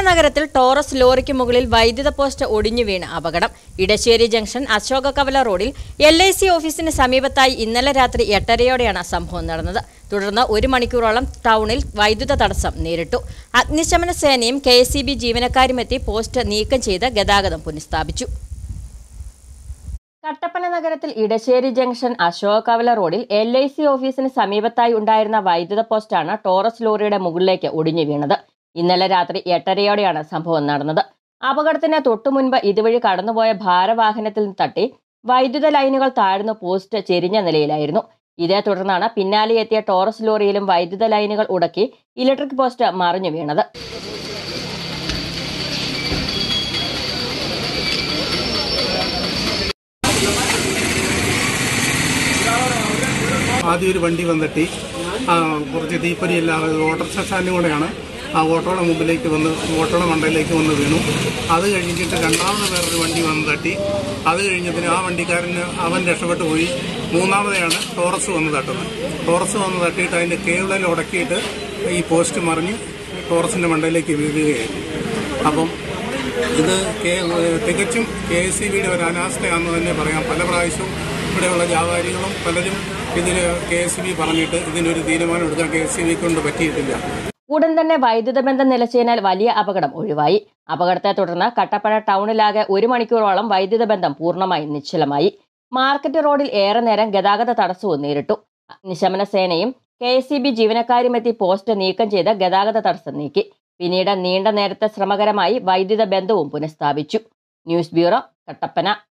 നഗരത്തിൽ ടോറസ് ലോറിക്ക് മുകളിൽ വൈദ്യുത പോസ്റ്റ് ഒടിഞ്ഞു വീണ് അപകടം ഇടശ്ശേരി ജംഗ്ഷൻ അശോക കവല റോഡിൽ എൽ ഐ സി ഓഫീസിന് സമീപത്തായി ഇന്നലെ രാത്രി എട്ടരയോടെയാണ് സംഭവം നടന്നത് തുടർന്ന് ഒരു മണിക്കൂറോളം ടൗണിൽ വൈദ്യുത തടസ്സം നേരിട്ടു അഗ്നിശമന സേനയും കെ എസ് ബി ജീവനക്കാരുമെത്തി പോസ്റ്റ് നീക്കം ചെയ്ത് ഗതാഗതം പുനഃസ്ഥാപിച്ചു കട്ടപ്പന നഗരത്തിൽ ഇടശ്ശേരി ജംഗ്ഷൻ അശോക കവല റോഡിൽ എൽ ഐ സി ഓഫീസിന് സമീപത്തായി ഉണ്ടായിരുന്ന വൈദ്യുത പോസ്റ്റാണ് ടോറസ് ലോറിയുടെ മുകളിലേക്ക് ഒടിഞ്ഞു വീണത് ഇന്നലെ രാത്രി എട്ടരയോടെയാണ് സംഭവം നടന്നത് അപകടത്തിന് തൊട്ടുമുൻപ് ഇതുവഴി കടന്നുപോയ ഭാരവാഹനത്തിൽ തട്ടി വൈദ്യുത ലൈനുകൾ താഴ്ന്നു പോസ്റ്റ് ചെരിഞ്ഞ നിലയിലായിരുന്നു ഇതേ തുടർന്നാണ് പിന്നാലെ എത്തിയ ടോറസ് ലോറിയിലും വൈദ്യുത ലൈനുകൾ ഉടക്കി ഇലക്ട്രിക് പോസ്റ്റ് മറിഞ്ഞു വീണത് ആദ്യം ഒരു വണ്ടി വന്നിട്ടി ആ, കുറച്ച് തീപ്പൊരിയില്ലാതെ ഓട്ടോറിക്ഷ സ്റ്റാൻഡും കൂടെയാണ് ആ ഓട്ടോയുടെ മുമ്പിലേക്ക് വന്ന് ഓട്ടോയുടെ മണ്ടയിലേക്ക് വന്ന് വീണു അത് കഴിഞ്ഞിട്ട് രണ്ടാമത് വേറൊരു വണ്ടി വന്ന് തട്ടി അത് കഴിഞ്ഞതിന് ആ വണ്ടിക്കാരന് അവൻ രക്ഷപ്പെട്ടു പോയി മൂന്നാമതെയാണ് ടോറസ് വന്ന് തട്ടുന്നത് ടോറസ് വന്ന് തട്ടിയിട്ട് അതിൻ്റെ കേബിളിൽ ഉടക്കിയിട്ട് ഈ പോസ്റ്റ് മറിഞ്ഞ് ടോറസിൻ്റെ മണ്ടയിലേക്ക് വീഴുകയായിരുന്നു അപ്പം ഇത് കെ തികച്ചും കെ എസ് സി ബിയുടെ ഒരു അനാസ്ഥയാണെന്ന് തന്നെ പറയാം പല പ്രാവശ്യവും ഇവിടെയുള്ള വ്യാപാരികളും പലരും ഇതിന് കെ എസ് ബി പറഞ്ഞിട്ട് ഇതിനൊരു തീരുമാനം എടുക്കാൻ കെ എസ് സി ബി കൊണ്ട് പറ്റിയിട്ടില്ല ഉടൻ തന്നെ വൈദ്യുത ബന്ധം നിലച്ചതിനാൽ വലിയ അപകടം ഒഴിവായി അപകടത്തെ തുടർന്ന് കട്ടപ്പന ടൗണിലാകെ ഒരു മണിക്കൂറോളം വൈദ്യുത ബന്ധം പൂർണ്ണമായി നിശ്ചലമായി മാർക്കറ്റ് റോഡിൽ ഏറെ നേരം ഗതാഗത തടസ്സവും നേരിട്ടു അഗ്നിശമന സേനയും കെ എസ് സി ബി ജീവനക്കാരുമെത്തി പോസ്റ്റ് നീക്കം ചെയ്ത് ഗതാഗത തടസ്സം നീക്കി പിന്നീട് നീണ്ട നേരത്തെ ശ്രമകരമായി വൈദ്യുത ബന്ധവും പുനഃസ്ഥാപിച്ചു ന്യൂസ് ബ്യൂറോ കട്ടപ്പന